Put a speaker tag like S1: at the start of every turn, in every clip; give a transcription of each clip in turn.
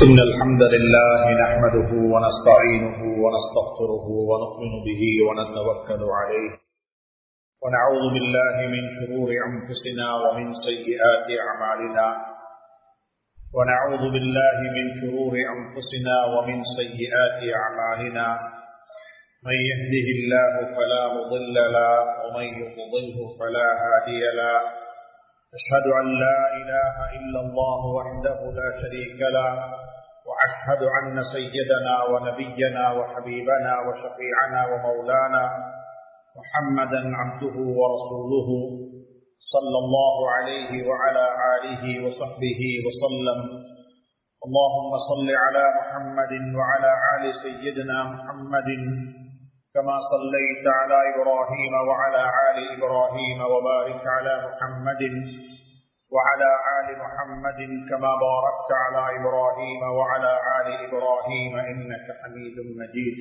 S1: إن الحمد لله نحمده ونستعينه ونستغفره ونؤمن به ونتوكل عليه ونعوذ بالله من شرور أنفسنا ومن سيئات أعمالنا ونعوذ بالله من شرور أنفسنا ومن سيئات أعمالنا من يهده الله فلا مضل له ومن يضلله فلا هادي له أشهد أن لا إله إلا الله وحده لا شريك له وأشهد أن سيدنا ونبينا وحبيبنا وشفيعنا ومولانا محمدا عبده ورسوله صلى الله عليه وعلى آله وصحبه وسلم اللهم صل على محمد وعلى آل سيدنا محمد كما صليت على إبراهيم وعلى آل إبراهيم وبارك على محمد وعلى آل محمد كما باركت على إبراهيم وعلى آل إبراهيم إنك حميد مجيد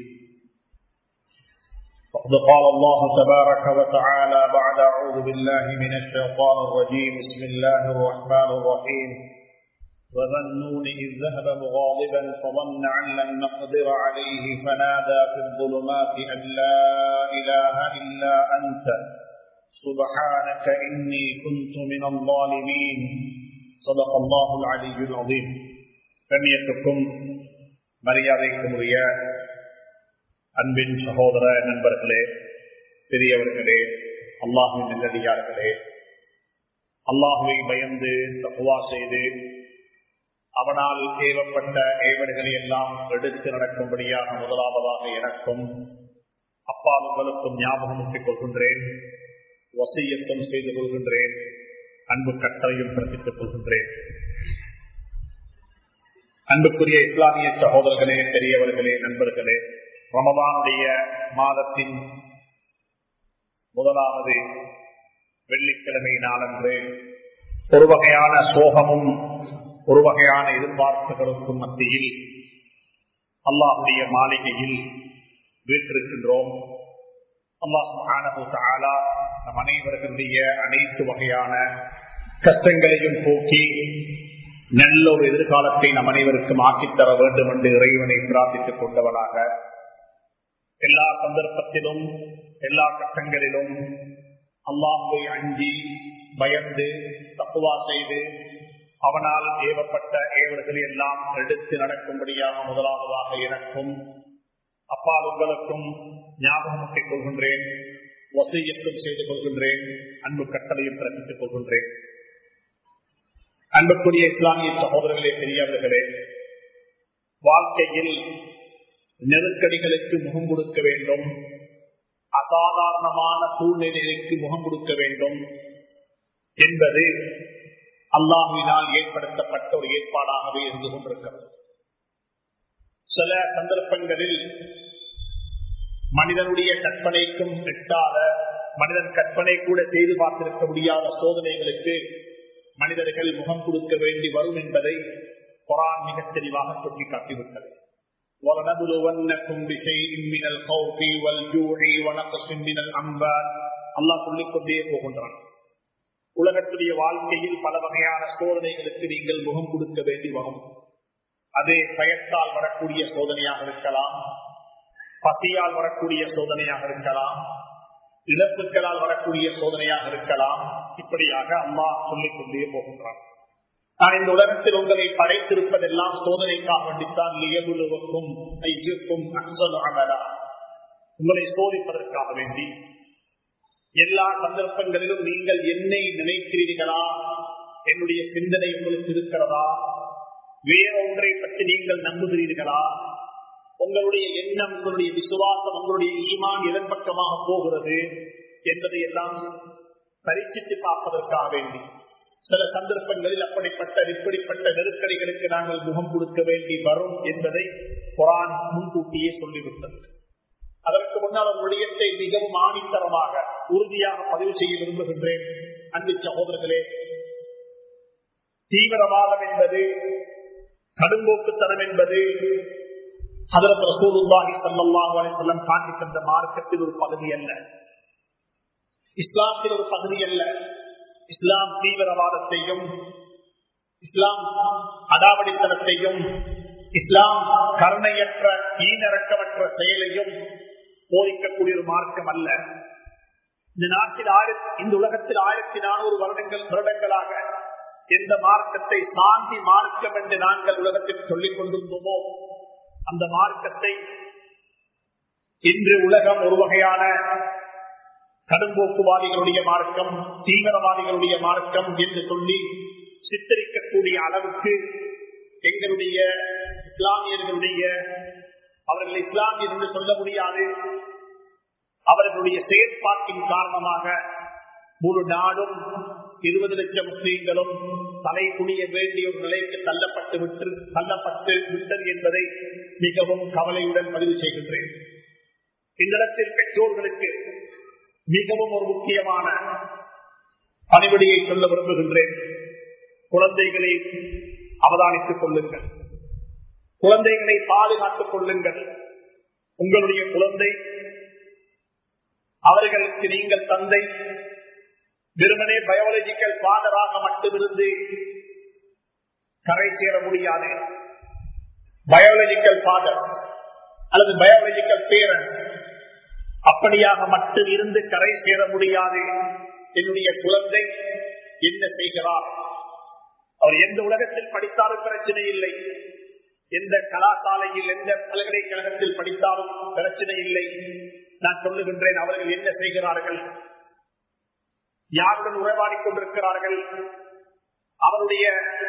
S1: وقد قال الله تبارك وتعالى بعد أعوذ بالله من الشيطان الرجيم بسم الله الرحمن الرحيم وظنون إذ ذهب مغاضبا فظن أن لن نقدر عليه فنادى في الظلمات أن لا إله إلا أنت سبحانك إني كنت من الظالمين صدق الله العلي العظيم கண்ணியத்துக்கும் மரியாதைக்கும் உரிய அன்பின் சகோதர நண்பர்களே பெரியவர்களே அல்லாஹின் நல்லடியார்களே அல்லாஹுவை பயந்து தப்புவா செய்து அவனால் ஏவப்பட்ட ஏவடுகளை எல்லாம் எடுத்து நடக்கும்படியாக முதலாவதாக எனக்கும் அப்பா உங்களுக்கும் ஞாபகமூட்டிக் கொள்கின்றேன் வசியத்தம் செய்து கொள்கின்றேன் அன்பு கட்டளையும் பிறப்பித்துக் கொள்கின்றேன் அன்புக்குரிய இஸ்லாமிய சகோதரர்களே பெரியவர்களே நண்பர்களே ரமதானுடைய மாதத்தின் முதலாவது வெள்ளிக்கிழமை நாளன்று ஒரு வகையான சோகமும் ஒரு வகையான எதிர்பார்ப்புகளுக்கும் மத்தியில் அல்லாஹுடைய மாளிகையில் வீட்டிருக்கின்றோம் அல்லாஹ் நம் அனைவர்களுடைய அனைத்து வகையான கஷ்டங்களையும் போக்கி நல்ல ஒரு எதிர்காலத்தை நம் அனைவருக்கும் ஆக்கித்தர வேண்டும் என்று இறைவனை பிரார்த்தித்துக் கொண்டவனாக எல்லா சந்தர்ப்பத்திலும் எல்லா கட்டங்களிலும் அல்லாஹை அஞ்சி பயந்து தப்புவா செய்து அவனால் ஏவப்பட்ட ஏவல்களை எல்லாம் எடுத்து நடக்கும்படியாக முதலாவதாக எனக்கும் அப்பா உங்களுக்கும் ஞாபகமூட்டிக் கொள்கின்றேன் வசையத்தும் செய்து கொள்கின்றேன் அன்பு கட்டளையும் பிறப்பித்துக் கொள்கின்றேன் அன்புக்குரிய இஸ்லாமிய சகோதரர்களே பெரியவர்களே வாழ்க்கையில் நெருக்கடிகளுக்கு முகம் கொடுக்க வேண்டும் அசாதாரணமான சூழ்நிலைகளுக்கு முகம் கொடுக்க வேண்டும் என்பது அல்லாஹினால் ஏற்படுத்தப்பட்ட ஒரு ஏற்பாடாகவே இருந்து கொண்டிருக்கிறது சில சந்தர்ப்பங்களில் மனிதனுடைய கற்பனைக்கும் எட்டாத மனிதன் கற்பனை கூட செய்து பார்த்திருக்க முடியாத சோதனைகளுக்கு மனிதர்கள் முகம் கொடுக்க வேண்டி வரும் என்பதை குரான் மிக தெளிவாக சுட்டிக்காட்டிவிட்டது அல்லாஹ் சொல்லிக் கொண்டே போகின்றான் உலகத்துடைய வாழ்க்கையில் பல வகையான சோதனைகளுக்கு நீங்கள் முகம் கொடுக்க வேண்டி வரும் அது பயத்தால் வரக்கூடிய சோதனையாக இருக்கலாம் பசியால் வரக்கூடிய சோதனையாக இருக்கலாம் இழப்புகளால் வரக்கூடிய சோதனையாக இருக்கலாம் இப்படியாக அம்மா சொல்லிக் கொண்டே போகின்றான் நான் இந்த உலகத்தில் உங்களை படைத்திருப்பதெல்லாம் சோதனைக்காக வேண்டித்தான் லியகுலுவுக்கும் ஐயுக்கும் அசல் அமலா உங்களை சோதிப்பதற்காக வேண்டி எல்லா சந்தர்ப்பங்களிலும் நீங்கள் என்னை நினைக்கிறீர்களா என்னுடைய சிந்தனை உங்களுக்கு இருக்கிறதா வேற ஒன்றை பற்றி நீங்கள் நம்புகிறீர்களா உங்களுடைய எண்ணம் உங்களுடைய விசுவாசம் உங்களுடைய ஈமான் எதன் பக்கமாக போகிறது என்பதை எல்லாம் பரிசித்து பார்ப்பதற்காக வேண்டி சில சந்தர்ப்பங்களில் அப்படிப்பட்ட இப்படிப்பட்ட நெருக்கடிகளுக்கு நாங்கள் முகம் கொடுக்க வேண்டி வரும் என்பதை குரான் முன்கூட்டியே சொல்லிவிட்டது அதற்கு முன்னால் ஒரு விடயத்தை மிகவும் ஆணித்தரமாக உறுதியாக பதிவு செய்ய விரும்புகின்றேன் அன்பு சகோதரர்களே தீவிரவாதம் என்பது கடும்போக்குத்தனம் என்பது அதற்கு ரசூலுல்லாஹி ஸல்லல்லாஹு அலைஹி வஸல்லம் காட்டி தந்த மார்க்கத்தில் ஒரு பகுதி அல்ல இஸ்லாத்தில் ஒரு பகுதி அல்ல இஸ்லாம் தீவிரவாதத்தையும் இஸ்லாம் அடாவடித்தனத்தையும் இஸ்லாம் கருணையற்ற ஈனரக்கமற்ற செயலையும் போதிக்கக்கூடிய ஒரு மார்க்கம் அல்ல இந்த நாட்டில் ஆயிரத்தி இந்த உலகத்தில் ஆயிரத்தி நானூறு வருடங்கள் வருடங்களாக எந்த மார்க்கத்தை சாந்தி மார்க்கம் என்று நாங்கள் உலகத்தில் சொல்லிக் கொண்டிருந்தோமோ அந்த மார்க்கத்தை இன்று உலகம் ஒரு வகையான கடும்போக்குவாதிகளுடைய மார்க்கம் தீவிரவாதிகளுடைய மார்க்கம் என்று சொல்லி சித்தரிக்கக்கூடிய அளவுக்கு எங்களுடைய இஸ்லாமியர்களுடைய அவர்கள் இஸ்லாமியர் என்று சொல்ல முடியாது அவர்களுடைய செயற்பாட்டின் காரணமாக முழு நாடும் இருபது லட்சம் முஸ்லீம்களும் தலை குனிய வேண்டிய ஒரு நிலைக்கு தள்ளப்பட்டு விட்டு தள்ளப்பட்டு விட்டது என்பதை மிகவும் கவலையுடன் பதிவு செய்கின்றேன் இந்த இடத்தில் பெற்றோர்களுக்கு மிகவும் ஒரு முக்கியமான பணிபடியை சொல்ல விரும்புகின்றேன் குழந்தைகளை அவதானித்துக் கொள்ளுங்கள் குழந்தைகளை பாதுகாத்துக் கொள்ளுங்கள் உங்களுடைய குழந்தை அவர்களுக்கு நீங்கள் தந்தை வெறுமனே பயாலஜிக்கல் ஃபாதராக மட்டுமிருந்து கரை சேர முடியாது பயாலஜிக்கல் ஃபாதர் அல்லது பயாலஜிக்கல் பேரன் அப்படியாக மட்டும் இருந்து கரை சேர முடியாது என்னுடைய குழந்தை என்ன செய்கிறார் அவர் எந்த உலகத்தில் படித்தாலும் பிரச்சனை இல்லை எந்த கலாசாலையில் எந்த பல்கலைக்கழகத்தில் படித்தாலும் பிரச்சனை இல்லை நான் சொல்லுகின்றேன் அவர்கள் என்ன செய்கிறார்கள் யாருடன் உறவாடிக் கொண்டிருக்கிறார்கள் அவருடைய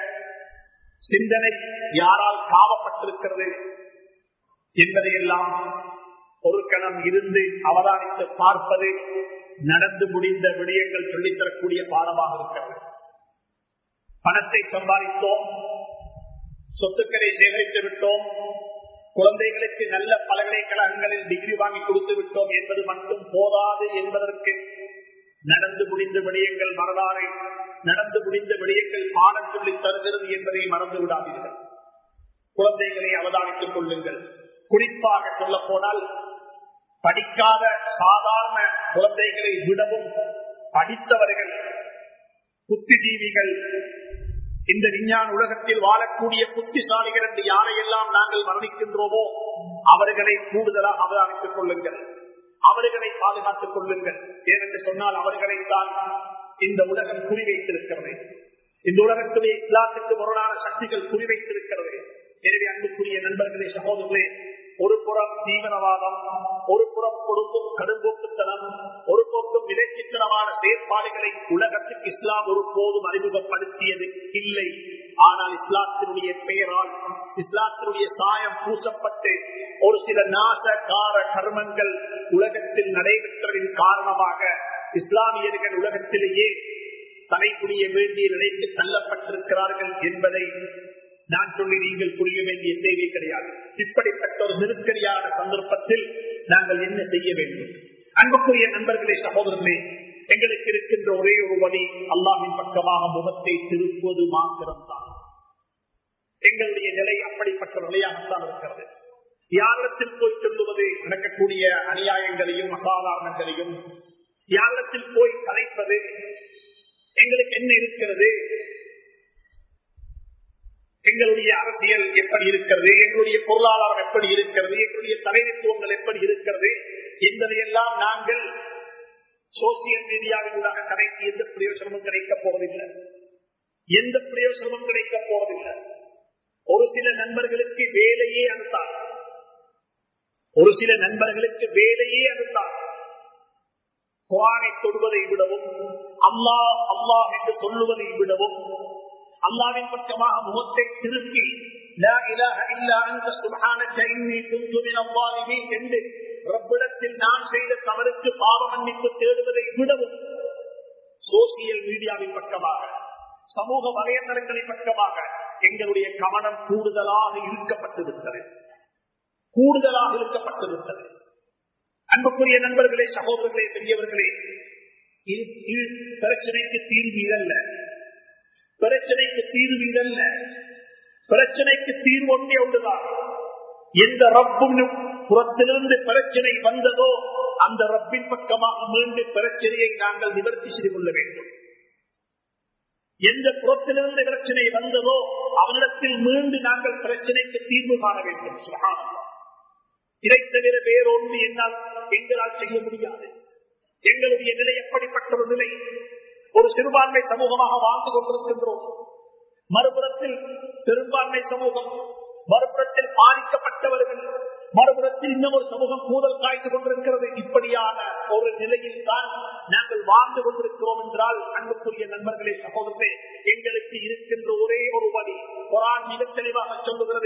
S1: சிந்தனை யாரால் காவப்பட்டிருக்கிறது என்பதையெல்லாம் ஒரு கணம் இருந்து அவதானித்து பார்ப்பது நடந்து முடிந்த விடயங்கள் சொல்லித்தரக்கூடிய பாடமாக இருக்கிறது பணத்தை சம்பாதித்தோம் சொத்துக்களை சேகரித்து விட்டோம் குழந்தைகளுக்கு நல்ல பல்கலைக்கழகங்களில் டிகிரி வாங்கி கொடுத்து விட்டோம் என்பது மட்டும் போதாது என்பதற்கு நடந்து முடிந்த விடயங்கள் வரலாறு நடந்து முடிந்த விடயங்கள் பாடம் சொல்லி தருகிறது என்பதை மறந்து விடாதீர்கள் குழந்தைகளை அவதானித்துக் கொள்ளுங்கள் குறிப்பாக சொல்ல போனால் படிக்காத சாதாரண குழந்தைகளை விடவும் படித்தவர்கள் புத்திஜீவிகள் இந்த விஞ்ஞான உலகத்தில் வாழக்கூடிய புத்திசாலிகள் என்று யாரையெல்லாம் நாங்கள் வர்ணிக்கின்றோமோ அவர்களை கூடுதலாக அவதானித்துக் கொள்ளுங்கள் அவர்களை பாதுகாத்துக் கொள்ளுங்கள் ஏனென்று சொன்னால் அவர்களை தான் இந்த உலகம் குறிவைத்திருக்கிறது இந்த உலகத்துடைய இஸ்லாத்துக்கு முரணான சக்திகள் குறிவைத்திருக்கிறது எனவே அன்புக்குரிய நண்பர்களே சகோதரர்களே ஒரு புறம் தீவிரவாதம் ஒரு புறம் கொடுக்கும் கடும்போக்குத்தனம் ஒரு போக்கும் விளைச்சித்தனமான செயற்பாடுகளை உலகத்துக்கு இஸ்லாம் ஒரு போதும் அறிமுகப்படுத்தியது இல்லை ஆனால் இஸ்லாத்தினுடைய பெயரால் இஸ்லாத்தினுடைய சாயம் பூசப்பட்டு ஒரு சில நாசகார கர்மங்கள் உலகத்தில் நடைபெற்றதின் காரணமாக இஸ்லாமியர்கள் உலகத்திலேயே தலைப்புரிய வேண்டிய நிலைக்கு தள்ளப்பட்டிருக்கிறார்கள் என்பதை நான் சொல்லி நீங்கள் புரிய வேண்டிய தேவை கிடையாது இப்படிப்பட்ட ஒரு நெருக்கடியான சந்தர்ப்பத்தில் நாங்கள் என்ன செய்ய வேண்டும் அன்புக்குரிய நண்பர்களே சகோதரர்களே எங்களுக்கு இருக்கின்ற ஒரே ஒரு வழி அல்லாவின் பக்கமாக முகத்தை திருப்புவது மாத்திரம்தான் எங்களுடைய நிலை அப்படிப்பட்ட நிலையாகத்தான் இருக்கிறது யாரிடத்தில் போய் சொல்லுவது நடக்கக்கூடிய அநியாயங்களையும் அசாதாரணங்களையும் யாரிடத்தில் போய் கலைப்பது எங்களுக்கு என்ன இருக்கிறது எங்களுடைய அரசியல் எப்படி இருக்கிறது எங்களுடைய பொருளாதாரம் எப்படி இருக்கிறது எங்களுடைய தலைமைத்துவங்கள் எப்படி இருக்கிறது என்பதையெல்லாம் நாங்கள் சோசியல் மீடியாவினூடாக கடைக்கு எந்த பிரயோசனமும் கிடைக்க போவதில்லை எந்த பிரயோசனமும் கிடைக்க போவதில்லை ஒரு சில நண்பர்களுக்கு வேலையே அனுத்தார் ஒரு சில நண்பர்களுக்கு வேலையே அனுத்தார் குரானை தொடுவதை விடவும் அல்லா அல்லாஹ் என்று சொல்லுவதை விடவும் அல்லாவின் பக்கமாக முகத்தை திருப்பி என்று ரப்பிடத்தில் நான் செய்த தவறுக்கு பாவ மன்னிப்பு தேடுவதை விடவும் சோசியல் மீடியாவின் பக்கமாக சமூக வலையதளங்களின் பக்கமாக எங்களுடைய கவனம் கூடுதலாக இருக்கப்பட்டிருக்கிறது கூடுதலாக இருக்கப்பட்டிருக்கிறது அன்புக்குரிய நண்பர்களே சகோதரர்களே பெரியவர்களே இது பிரச்சனைக்கு தீர்வு இதல்ல பிரச்சனைக்கு தீர்வு இதல்ல பிரச்சனைக்கு தீர்வு ஒன்றே ஒன்றுதான் எந்த ரப்பும் புறத்திலிருந்து பிரச்சனை வந்ததோ அந்த ரப்பின் பக்கமாக மீண்டும் பிரச்சனையை நாங்கள் நிவர்த்தி செய்து கொள்ள வேண்டும் எந்த புறத்திலிருந்து பிரச்சனை வந்ததோ அவனிடத்தில் மீண்டு நாங்கள் பிரச்சனைக்கு தீர்வு காண வேண்டும் சுகாதாரம் இதை தவிர வேறொன்று என்னால் எங்களால் செய்ய முடியாது எங்களுடைய நிலை எப்படிப்பட்ட ஒரு நிலை ஒரு சிறுபான்மை சமூகமாக வாழ்ந்து கொண்டிருக்கின்றோம் மறுபுறத்தில் பெரும்பான்மை சமூகம் மறுபுறத்தில் பாதிக்கப்பட்டவர்கள் மறுபுறத்தில் இன்னும் ஒரு சமூகம் கூதல் காய்த்து கொண்டிருக்கிறது இப்படியான ஒரு நிலையில் தான் நாங்கள் வாழ்ந்து கொண்டிருக்கிறோம் என்றால் அன்புக்குரிய நண்பர்களே சகோதரே எங்களுக்கு இருக்கின்ற ஒரே ஒரு வழி குரான் மிக தெளிவாக சொல்லுகிறது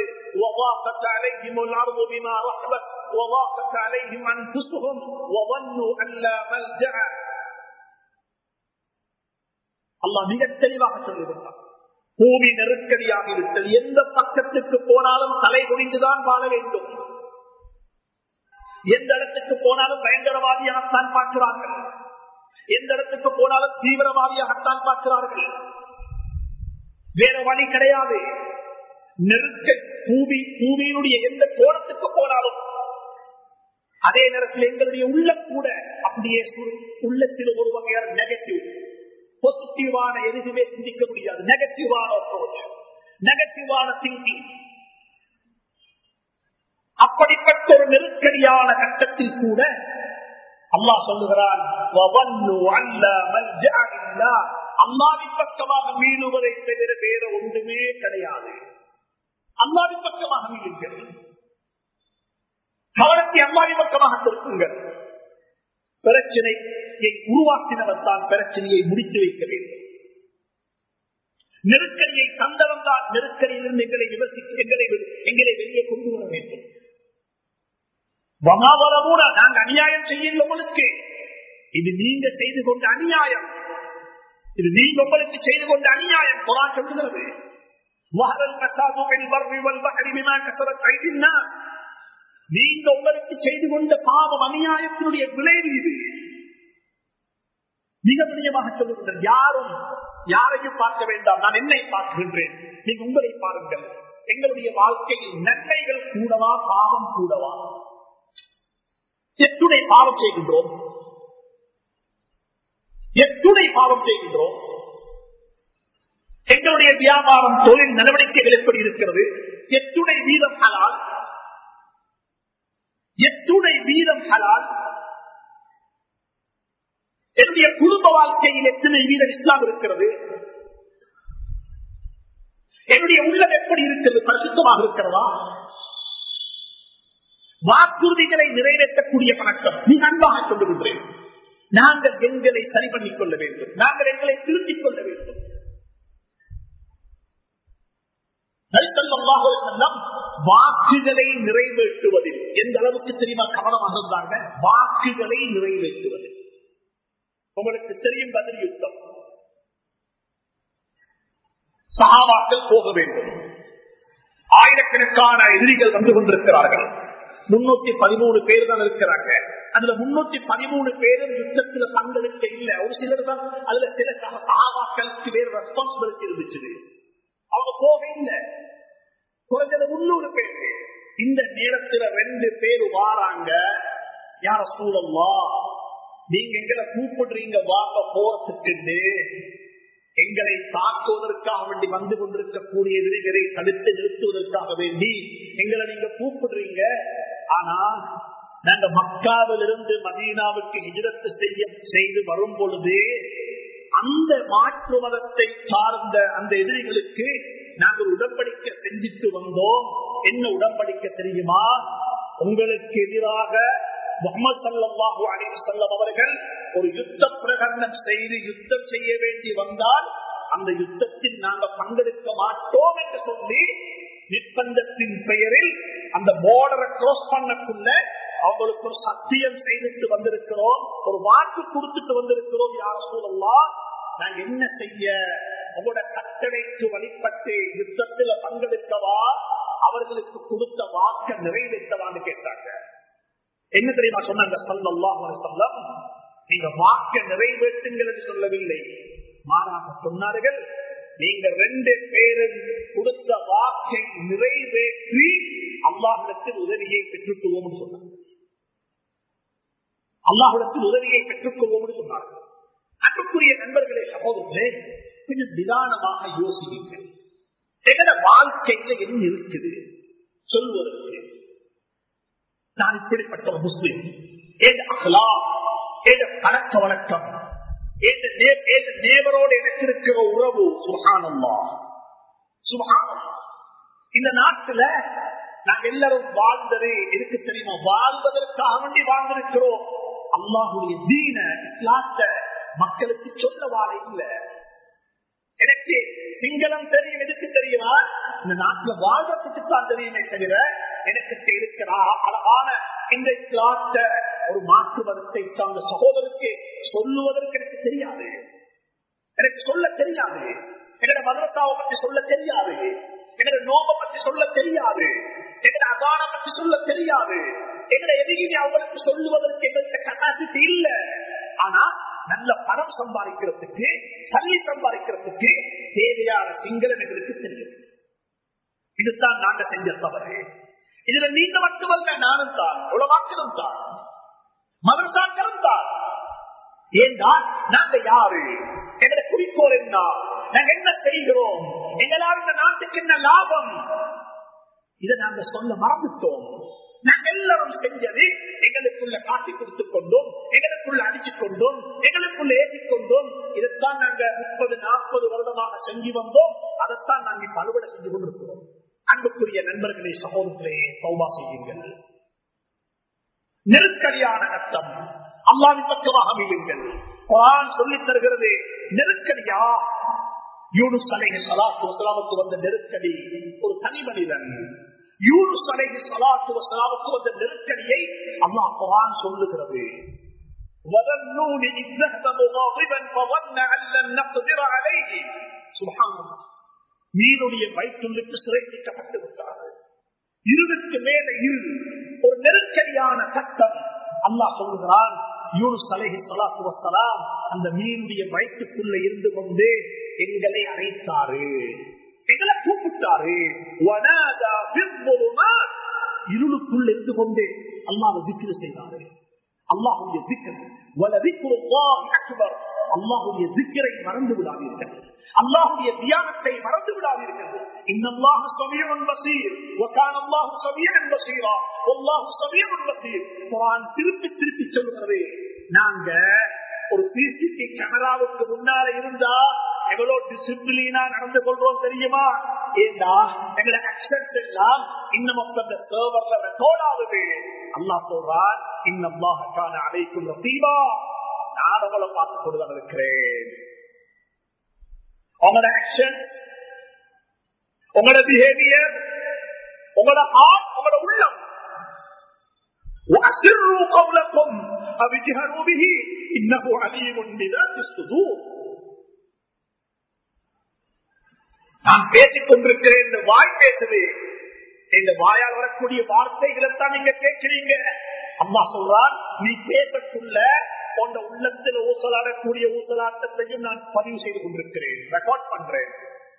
S1: அல்லா மிக தெளிவாக சொல்லியிருந்தார் பூமி நெருக்கடியாக இருக்கிறது எந்த பக்கத்துக்கு போனாலும் தலை குனிந்துதான் வாழ வேண்டும் எந்த இடத்துக்கு போனாலும் பயங்கரவாதியாகத்தான் பார்க்கிறார்கள் எந்த இடத்துக்கு போனாலும் தீவிரவாதியாகத்தான் பார்க்கிறார்கள் வேற வழி கிடையாது நெருக்க பூமி பூமியினுடைய எந்த கோணத்துக்கு போனாலும் அதே நேரத்தில் எங்களுடைய உள்ள கூட அப்படியே உள்ளத்தில் ஒரு வகையான நெகட்டிவ் பாசிட்டிவான எதுவுமே சிந்திக்க முடியாது நெகட்டிவான அப்ரோச் நெகட்டிவான திங்கிங் அப்படிப்பட்ட ஒரு நெருக்கடியான கட்டத்தில் கூட அல்லாஹ் சொல்லுகிறான் அல்லாவின் பக்கமாக மீளுவதை தவிர வேற ஒன்றுமே கிடையாது அல்லாவின் பக்கமாக மீளுங்கள் கவனத்தை அல்லாவின் பக்கமாக திருப்புங்கள் பிரச்சனையை உருவாக்கினவர் தான் பிரச்சனையை முடித்து வைக்க வேண்டும் நெருக்கடியை தந்தவன் தான் நெருக்கடியிலிருந்து எங்களை விமர்சிக்க எங்களை எங்களை வெளியே கொண்டு வர வேண்டும் வமாவரமூட நாங்க அநியாயம் செய்யல உங்களுக்கு இது நீங்க செய்து கொண்ட அநியாயம் இது நீங்க உங்களுக்கு செய்து கொண்ட அநியாயம் குரான் சொல்லுகிறது நீங்க உங்களுக்கு செய்து கொண்ட பாவம் அநியாயத்தினுடைய விளைவு இது மிக முக்கியமாக சொல்லுகின்றனர் யாரும் யாரையும் பார்க்க வேண்டாம் நான் என்னை பார்க்கின்றேன் நீங்க உங்களை பாருங்கள் எங்களுடைய வாழ்க்கையில் நன்மைகள் கூடவா பாவம் கூடவா எத்துணை பாவம் செய்கின்றோம் எத்துணை பாவம் செய்கின்றோம் எங்களுடைய வியாபாரம் தொழில் நடவடிக்கைகள் எப்படி இருக்கிறது எத்துணை வீதம் ஹலால் எத்துணை வீதம் ஹலால் என்னுடைய குடும்ப வாழ்க்கையில் எத்தனை வீதம் இஸ்லாம் இருக்கிறது என்னுடைய உள்ளம் எப்படி இருக்கிறது பரிசுத்தமாக இருக்கிறதா வாக்குறுதிகளை நிறைவேற்றக்கூடிய பழக்கம் நீ அன்பாக சொல்லுகின்றேன் நாங்கள் எங்களை சரி பண்ணிக் கொள்ள வேண்டும் நாங்கள் எங்களை திருத்திக் கொள்ள வேண்டும் வாக்குகளை நிறைவேற்றுவதில் எந்த அளவுக்கு தெரியுமா கவனமாக இருந்தாங்க வாக்குகளை நிறைவேற்றுவதில் உங்களுக்கு தெரியும் பதில் யுத்தம் சகாவாக்கள் போக வேண்டும் ஆயிரக்கணக்கான எதிரிகள் வந்து கொண்டிருக்கிறார்கள் முன்னூத்தி பதிமூணு பேர் தான் இருக்கிறாங்க அதுல முன்னூத்தி பதிமூணு பேரும் யுத்தத்துல பங்கெடுக்க இல்ல ஒரு சிலர் தான் அதுல சில சகாவாக்களுக்கு வேறு ரெஸ்பான்சிபிலிட்டி இருந்துச்சு அவங்க போக இல்லை குறைஞ்சது முன்னூறு பேர் இந்த நேரத்துல ரெண்டு பேர் வாராங்க யார சூழல்லா நீங்க எங்களை கூப்பிடுறீங்க வாங்க போறதுக்கு எங்களை தாக்குவதற்காக வேண்டி வந்து கொண்டிருக்கக்கூடிய எதிரிகளை தடுத்து நிறுத்துவதற்காக வேண்டி எங்களை நீங்க கூப்பிடுறீங்க ஆனா நாங்க மக்காவிலிருந்து மதீனாவுக்கு எதிரத்து செய்ய செய்து வரும் பொழுது அந்த மாற்று மதத்தை சார்ந்த அந்த எதிரிகளுக்கு நாங்கள் உடன்படிக்க செஞ்சிட்டு வந்தோம் என்ன உடன்படிக்க தெரியுமா உங்களுக்கு எதிராக முகமது சல்லாஹூ அலி சொல்லம் அவர்கள் ஒரு யுத்த பிரகடனம் செய்து யுத்தம் செய்ய வேண்டி வந்தால் அந்த யுத்தத்தில் நாங்கள் பங்கெடுக்க மாட்டோம் என்று சொல்லி நிர்பந்தத்தின் பெயரில் அந்த போர்டரை கிராஸ் பண்ணக்குள்ள அவங்களுக்கு ஒரு சத்தியம் செய்துட்டு வந்திருக்கிறோம் ஒரு வாக்கு கொடுத்துட்டு வந்திருக்கிறோம் யார் சூழல்லாம் நாங்க என்ன செய்ய உங்களோட கட்டளைக்கு வழிபட்டு யுத்தத்துல பங்கெடுக்கவா அவர்களுக்கு கொடுத்த வாக்க நிறைவேற்றவான்னு கேட்டாங்க என்ன தெரியுமா சொன்னாங்க சொல்லம் நீங்க வாக்க நிறைவேற்றுங்கள் என்று சொல்லவில்லை மாறாக சொன்னார்கள் நீங்க ரெண்டு பேரும் கொடுத்த வாக்கை நிறைவேற்றி அல்லாஹிடத்தில் உதவியை பெற்றுக்குவோம் சொன்னாங்க அல்லாஹிடத்தில் உதவியை பெற்றுக்கொள்வோம் சொன்னார்கள் அன்புக்குரிய நண்பர்களே சகோதரர்களே கொஞ்சம் நிதானமாக யோசியுங்கள் எங்கட வாழ்க்கையில என்ன இருக்குது சொல்வதற்கு நான் இப்படிப்பட்ட ஒரு முஸ்லிம் ஏன் அகலா ஏன் பழக்க வழக்கம் நேவரோடு எனக்கு இருக்கிற உறவு சுகானம்மா சுகானம்மா இந்த நாட்டுல நாங்க எல்லாரும் வாழ்ந்தது எதுக்கு தெரியுமா வாழ்வதற்காக வேண்டி வாழ்ந்திருக்கிறோம் அல்லாஹுடைய தீன இஸ்லாத்த மக்களுக்கு சொல்ல வாழ இல்ல எனக்கு சிங்களம் தெரியும் எதுக்கு தெரியுமா இந்த நாட்டுல வாழ்றதுக்கு தான் தெரியுமே தவிர எனக்கு இருக்கிற அழகான இந்த இஸ்லாத்த ஒரு மாற்று மதத்தை சார்ந்த சகோதரருக்கு சொல்லுவதற்கு எனக்கு தெரியாது எனக்கு சொல்ல தெரியாது என்னோட மதரசாவை பற்றி சொல்ல தெரியாது எங்கட நோம்ப பற்றி சொல்ல தெரியாது எங்கட அகான பற்றி சொல்ல தெரியாது எங்கட எதையுமே அவங்களுக்கு சொல்லுவதற்கு எங்கள்கிட்ட கட்டாசிட்டி இல்ல ஆனா நல்ல பணம் சம்பாதிக்கிறதுக்கு சல்லி சம்பாதிக்கிறதுக்கு தேவையான சிங்களம் எங்களுக்கு தெரியும் இதுதான் நாங்க செஞ்ச தவறு இதுல நீங்க மட்டுமல்ல நானும் தான் உலமாக்களும் தான் மதரசாக்களும் தான் ஏண்டா நாங்க யாரு எங்கட குறிக்கோள் என்ன நாங்க என்ன செய்கிறோம் எங்களால் இந்த நாட்டுக்கு என்ன லாபம் இதை நாங்க சொல்ல மறந்துட்டோம் நாங்க எல்லாரும் செஞ்சது எங்களுக்குள்ள காட்டி கொடுத்துக் கொண்டோம் எங்களுக்குள்ள அடிச்சுக் கொண்டோம் எங்களுக்குள்ள ஏற்றிக் கொண்டோம் இதைத்தான் நாங்க முப்பது நாற்பது வருடமாக செஞ்சு வந்தோம் அதைத்தான் நாங்க இப்ப அறுவடை செஞ்சு கொண்டிருக்கிறோம் அன்புக்குரிய நண்பர்களே சகோதரர்களே சௌபா செய்யுங்கள் நெருக்கடியான கட்டம் அல்லாவின் பக்கமாக மீளுங்கள் குரான் சொல்லித் தருகிறது நெருக்கடியா யூனுஸ் அலைஹி ஸலாத்து வஸலாமுக்கு வந்த நெருக்கடி ஒரு தனி மனிதன் யூனுஸ் அலைஹி ஸலாத்து வஸலாமுக்கு வந்த நெருக்கடியை அல்லாஹ் குரான் சொல்லுகிறது وَذَنُّونِ إِذْ ذَهَبَ مُغَاضِبًا فَظَنَّ أَن لَّن نَّقْدِرَ عَلَيْهِ سبحان الله மீனுடைய வயிற்றுள்ளுக்கு சிறைப்பிக்கப்பட்டு விட்டார்கள் இருளுக்கு மேல இரு ஒரு நெருக்கடியான சட்டம் அல்லாஹ் சொல்லுகிறான் யூனுஸ் அலைஹி ஸலாத்து வஸலாம் அந்த மீனுடைய வயிற்றுக்குள்ள இருந்து கொண்டு எங்களை அழைத்தாரு எங்களை கூப்பிட்டாரு வனாதா பிஸ்முலுமாத் இருளுக்குள் இருந்து கொண்டு அல்லாஹ் திக்ரு செய்தாரு அல்லாஹுடைய திக்கர் வல திக்ருல்லாஹ் அக்பர் அல்லாஹுடைய திக்கரை மறந்து விடாதீர்கள் அல்லாஹுடைய தியானத்தை மறந்து விடாதீர்கள் இன்னல்லாஹ சமீஉன் பஸீர் வகான அல்லாஹு சமீஉன் பஸீரா வல்லாஹு சமீஉன் பஸீர் குர்ஆன் திருப்பி திருப்பி சொல்கிறது நாங்க ஒரு சிசிடிவி கேமராவுக்கு முன்னால இருந்தா எவ்வளவு டிசிப்ளினா நடந்து கொள்றோம் தெரியுமா ஏண்டா எங்களை ஆக்சன்ஸ் எல்லாம் இன்னும் அந்த சர்வர்ல ரெக்கார்ட் ஆகுது அல்லாஹ் சொல்றான் இன்னல்லாஹ கான அலைக்கும் ரசீபா நான் உங்களை பார்த்து கொண்டுதான் இருக்கிறேன் உங்களோட ஆக்ஷன் உங்களோட பிஹேவியர் உங்களோட ஹார்ட் உங்களோட உள்ளம் وأسروا قولكم أو اجهروا به إنه عليم بذات الصدور நான் பேசிக் கொண்டிருக்கிறேன் இந்த வாய் பேசுது இந்த வாயால் வரக்கூடிய வார்த்தைகளை தான் நீங்க கேட்கிறீங்க அம்மா சொல்றான் நீ பேசக்குள்ள உங்க உள்ளத்தில் ஊசலாடக்கூடிய ஊசலாட்டத்தையும் நான் பதிவு செய்து கொண்டிருக்கிறேன் ரெக்கார்ட் பண்றேன்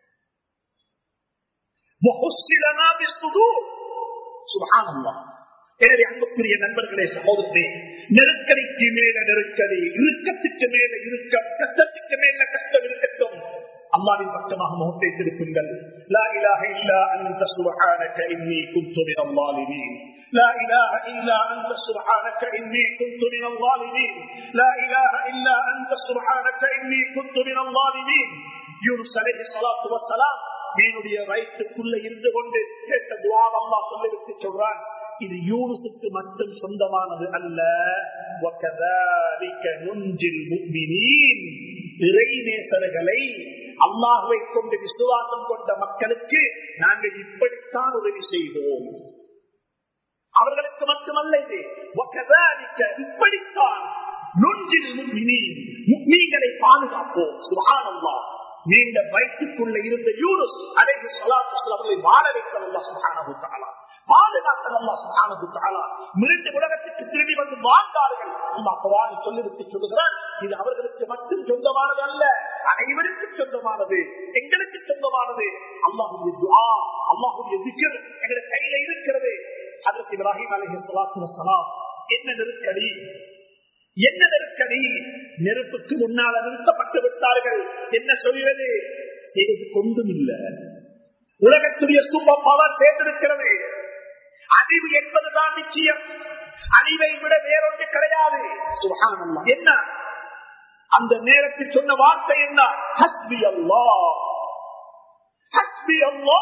S1: எனவே அன்புக்குரிய நண்பர்களே சகோதரே நெருக்கடிக்கு மேல நெருக்கடி இறுக்கத்துக்கு மேல இறுக்கம் கஷ்டத்துக்கு மேல கஷ்டம் இருக்கட்டும் அல்லாவின் பக்கமாக முகத்தை திருப்புங்கள் லா இலாஹ இல்லா அன்த சுப்ஹானக இன்னி குன்து மினல் ظالمين لا إله إلا أنت سبحانك إني كنت من الظالمين لا إله إلا أنت سبحانك إني كنت من الظالمين யூனுஸ் அலைஹி ஸலாத்து வஸலாம் மீனுடைய வயிற்றுக்குள்ள இருந்து கொண்டு கேட்ட துவா அல்லாஹ் சொல்லிவிட்டு சொல்றான் இது யூனுசுக்கு மட்டும் சொந்தமானது அல்ல وَكَذَلِكَ نُنْجِي الْمُؤْمِنِينَ இறைநேசர்களை அல்லாஹுவை கொண்டு விசுவாசம் கொண்ட மக்களுக்கு நாங்கள் இப்படித்தான் உதவி செய்தோம் அவர்களுக்கு மட்டுமல்ல இது وَكَذَلِكَ இப்படித்தான் நுஞ்சில் முக்மீன்களை பாதுகாப்போம் சுபஹானல்லாஹ் நீண்ட வயிற்றுக்குள்ள இருந்த யூனுஸ் அலைஹி ஸலாத்து வஸலாமை வாழ வைத்த அல்லாஹ் சுப்ஹானஹு தஆலா பாதுகாத்த அல்லாஹ் சுப்ஹானஹு தஆலா மிருண்டு உலகத்துக்கு திரும்பி வந்து வாழ்ந்தார்கள் அல்லாஹ் குர்ஆன் சொல்லிவிட்டு சொல்லுகிறான் இது அவர்களுக்கு மட்டும் சொந்தமானது அல்ல அனைவருக்கும் சொந்தமானது எங்களுக்கு சொந்தமானது அல்லாஹுடைய துஆ அல்லாஹுடைய திக்ர் எங்களுடைய கையில இருக்கிறது அதற்கு இப்ராஹிம் அலைஹி ஸலாத்து வஸலாம் என்ன நெருக்கடி என்ன நெருக்கடி நெருப்புக்கு முன்னால் நிறுத்தப்பட்டு விட்டார்கள் என்ன சொல்கிறது செய்து கொண்டும் இல்லை உலகத்துடைய சூப்பர் பவர் சேர்ந்திருக்கிறது அறிவு என்பதுதான் நிச்சயம் அறிவை விட வேறொன்று கிடையாது சுப்ஹானல்லாஹ். என்ன அந்த நேரத்தில் சொன்ன வார்த்தை என்ன ஹஸ்பி அல்லா ஹஸ்பி அல்லா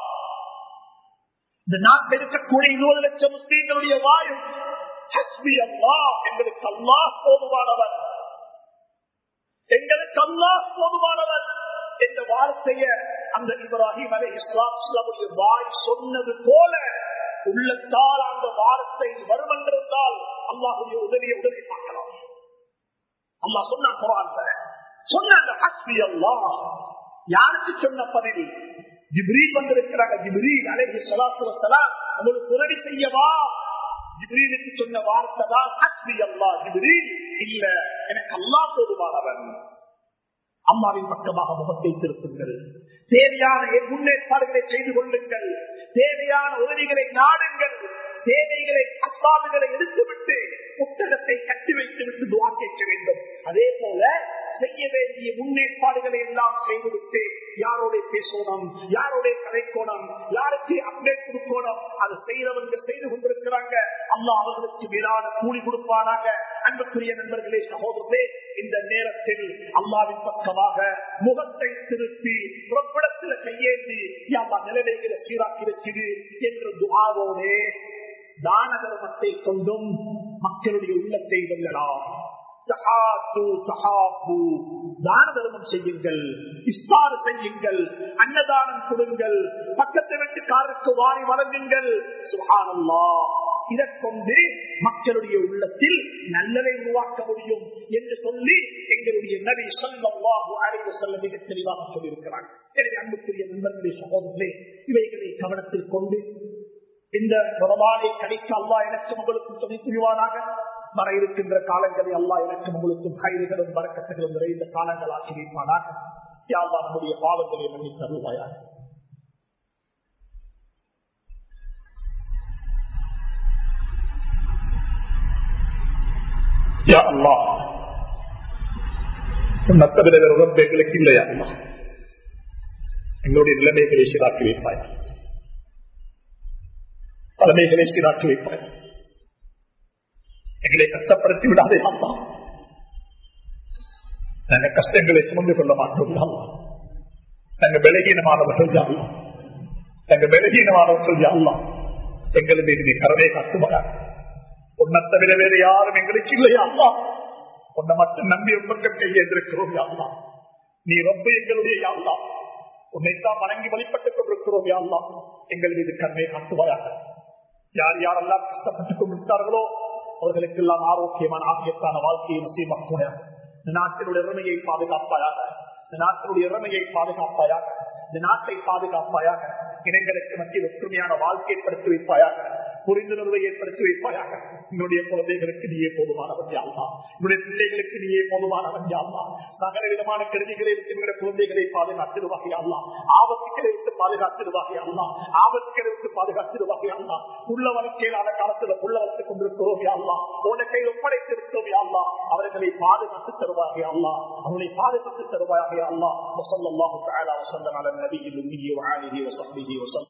S1: இந்த நாட்டில் இருக்கக்கூடிய இருபது லட்சம் முஸ்லீம்களுடைய வாயும் ஹஸ்பி அல்லா எங்களுக்கு அல்லாஹ் போதுமானவன் எங்களுக்கு அல்லாஹ் போதுமானவன் என்ற வார்த்தைய அந்த இப்ராஹிம் அலை இஸ்லாமுடைய வாய் சொன்னது போல உள்ளத்தால் அந்த வார்த்தை வரும் என்றிருந்தால் அல்லாஹுடைய உதவியை உதவி பார்க்கலாம் அல்லாஹ் சொன்ன குரான்ல சொன்னாங்க ஹஸ்பி அல்லாஹ் யாருக்கு சொன்ன பதில் ஜிப்ரீல் வந்திருக்கிறாங்க ஜிப்ரீல் அலைஹி ஸலாத்து வஸலாம் உங்களுக்கு உதவி செய்யவா ஜிப்ரீலுக்கு சொன்ன வார்த்தை தான் ஹஸ்பி அல்லாஹ் ஜிப்ரீல் இல்ல எனக்கு அல்லாஹ் போதுமானவன் அம்மாவின் பக்கமாக முகத்தை திருப்புங்கள் தேவையான முன்னேற்பாடுகளை செய்து கொள்ளுங்கள் தேவையான உதவிகளை நாடுங்கள் தேவைகளை அஸ்தாபுகளை எடுத்துவிட்டு புத்தகத்தை கட்டி வைத்து விட்டு துவா கேட்க வேண்டும் அதே போல செய்ய வேண்டிய முன்னேற்பாடுகளை எல்லாம் செய்துவிட்டு யாரோட பேசணும் யாரோட கலைக்கோணம் யாருக்கு அப்டேட் கொடுக்கணும் அது செய்யறவங்க செய்து கொண்டிருக்கிறாங்க அல்லா அவர்களுக்கு மேலான கூலி கொடுப்பானாக அன்புக்குரிய நண்பர்களே சகோதரர்களே இந்த நேரத்தில் அல்லாவின் பக்கமாக முகத்தை திருப்பி புறப்படத்தில் கையேந்தி யாரா நிலைமைகளை சீராக்கி வச்சிடு என்ற துவாவோடே தான தர்மத்தை கொண்டும் மக்களுடைய உள்ளத்தை வெல்லலாம் தஹாத்து, தஹாப்பு. தான தர்மம் செய்யுங்கள் இஸ்தாறு செய்யுங்கள் அன்னதானம் கொடுங்கள் பக்கத்து வீட்டுக்காரருக்கு வாரி வழங்குங்கள் சுகானல்லா இதை கொண்டு மக்களுடைய உள்ளத்தில் நல்லதை உருவாக்க முடியும் என்று சொல்லி எங்களுடைய நபி சொல்லவாகு அழைவு செல்ல மிக தெளிவாக சொல்லியிருக்கிறார் எனவே அன்புக்குரிய நண்பர்களுடைய சகோதரர்களே இவைகளை கவனத்தில் கொண்டு இந்த ரமலானை கணிக்க அல்லா எனக்கும் உங்களுக்கும் துணை புரிவானாக வர இருக்கின்ற காலங்களை அல்லா எனக்கும் உங்களுக்கும் கைதுகளும் வரக்கத்துகளும் நிறைந்த காலங்கள் ஆக்கி வைப்பானாக யாழ்லா நம்முடைய பாவங்களை மன்னித்து அருள்வாயாக யா அல்லா நத்தவிட உடம்பு எங்களுக்கு இல்லையா அல்லா எங்களுடைய நிலைமைகளை சீராக்கி வைப்பாய் தலைமைகளை சீராக்கி வைப்பாய் எங்களை கஷ்டப்படுத்தி விடாதே அம்மா நாங்க கஷ்டங்களை சுமந்து கொள்ள மாட்டோம் அம்மா நாங்க பலகீனமானவர்கள் யாழ்லா நாங்க பலகீனமானவர்கள் யாழ்லா எங்கள் மீது நீ கருணை காட்டுவாரா உன்னை தவிர வேறு யாரும் எங்களுக்கு இல்லையா அம்மா உன்னை மட்டும் நம்பி உப்பக்கம் கையேந்திருக்கிறோம் யாழ்லா நீ ரொம்ப எங்களுடைய யாழ்லா உன்னைத்தான் வணங்கி வழிபட்டுக் கொண்டிருக்கிறோம் யாழ்லா எங்கள் மீது கருணை காட்டுவாயாக யார் யாரெல்லாம் கஷ்டப்பட்டுக் கொண்டிருக்கிறார்களோ அவர்களுக்கு எல்லாம் ஆரோக்கியமான ஆகியத்தான வாழ்க்கையை நசீமாக்குவாயாக இந்த நாட்டினுடைய இறமையை பாதுகாப்பாயாக இந்த நாட்டினுடைய இறமையை பாதுகாப்பாயாக இந்த நாட்டை பாதுகாப்பாயாக இனங்களுக்கு மத்திய ஒற்றுமையான வாழ்க்கை ஏற்படுத்தி வைப்பாயாக புரிந்துணர்வை ஏற்படுத்தி வைப்பாயாக என்னுடைய குழந்தைகளுக்கு நீயே போதுமானவன் யாழ்லா என்னுடைய பிள்ளைகளுக்கு நீயே போதுமானவன் யாழ்லா சகல விதமான கருவிகளை இருக்கிற குழந்தைகளை பாதுகாத்திடுவாகையாள்லா ஆபத்துக்களை விட்டு பாதுகாத்திடுவாகையாள்லா ஆபத்துக்களை விட்டு பாதுகாத்திடுவாகையாள்லா உள்ள வாழ்க்கையிலான காலத்துல உள்ள வளர்த்துக் கொண்டிருக்கிறோம் யாழ்லா உன கையில் ஒப்படைத்திருக்கிறோம் யாழ்லா அவர்களை பாதுகாத்து தருவாகையாள்லா அவர்களை பாதுகாத்து தருவாகையாள்லா வசல்லாஹு تعالى وسلم على النبي الأمي وعاله وصحبه وسلم